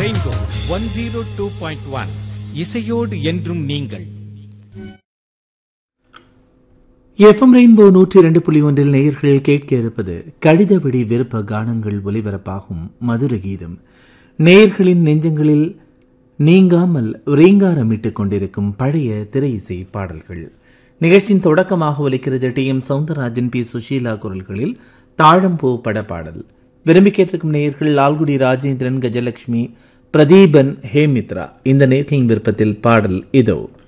rainbow one zero two point one இசையோடு என்றும் நீங்கள் எஃப்எம் ரெயின்போ நூற்றி இரண்டு புள்ளி ஒன்றில் நேயர்கள் கேட்க இருப்பது கடித வெடி விருப்ப கானங்கள் ஒலிபரப்பாகும் மதுர கீதம் நேயர்களின் நெஞ்சங்களில் நீங்காமல் ரீங்காரமிட்டுக் கொண்டிருக்கும் பழைய திரை இசை பாடல்கள் நிகழ்ச்சியின் தொடக்கமாக ஒலிக்கிறது T M Soundararajan P Susheela குரல்களில் தாழம்பூ பட பாடல் விரும்பி கேட்டிருக்கும் நேயர்கள் லால்குடி ராஜேந்திரன் கஜலட்சுமி பிரதீபன் ஹேமித்ரா இந்த நேர்களின் விருப்பத்தில் பாடல் இதோ